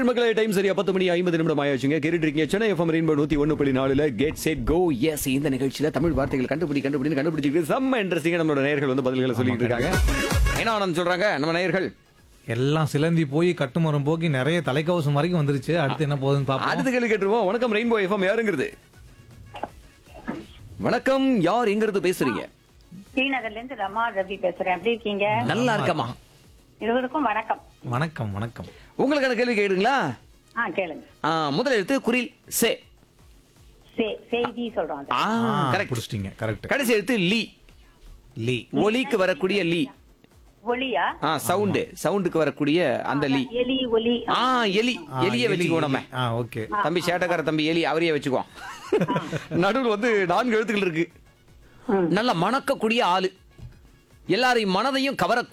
Well மக்களே time சரியா பத்து மணி ஐம்பது நிமிடம் ஆயாச்சுங்க கேட்டுட்டு இருக்கீங்க சென்னை எஃப்எம் ரெயின்போ நூத்தி ஒன்னு புள்ளி நாலுல கேட் செட் கோ எஸ் இந்த நிகழ்ச்சியில தமிழ் வார்த்தைகள் கண்டுபிடி கண்டுபிடி கண்டுபிடிச்சிட்டு செம்ம இன்ட்ரெஸ்டிங்கா நம்மளோட நேயர்கள் வந்து பதில்களை சொல்லிட்டு இருக்காங்க என்ன ஆனந்த் சொல்றாங்க நம்ம நேயர்கள் எல்லாம் சிலந்தி போய் கட்டுமரம் போக்கி நிறைய தலைக்கவசம் வரைக்கும் வந்துருச்சு அடுத்து என்ன போகுதுன்னு பாப்போம் அடுத்த கேள்வி கேட்டுருவோம் வணக்கம் ரெயின்போ எஃப்எம் யாருங்கிறது வணக்கம் யார் எங்கிறது பேசுறீங்க ஸ்ரீநகர்ல இருந்து ரமா ரவி பேசுறேன் எப்படி இருக்கீங்க நல்லா இருக்கமா இருவருக்கும் வணக்கம் வணக்கம் வணக்கம் உங்களுக்கான கேள்வி கேடுங்களா ஆ கேளுங்க முதல் எழுத்து குரில் சே சே- செய்தி சொல்றோம் அது. ஆ ஆ, கரெக்ட் புடிச்சிட்டீங்க கரெக்ட் கடைசி எழுத்து லீ லீ ஒலிக்கு வரக்கூடிய லீ ஒலியா ஆ சவுண்டு சவுண்டுக்கு வரக்கூடிய அந்த லீ எலி ஒலி ஆ எலி ஆ, எலிய எலி, வச்சுக்குவோம் நம்ம ஆ ஓகே தம்பி சேட்டக்கார தம்பி எலி அவரையே வச்சுக்குவோம் நடுவில் வந்து நான்கு எழுத்துக்கள் இருக்கு ம். நல்ல மணக்கக்கூடிய ஆளு எல்லாரையும் மனதையும் கவர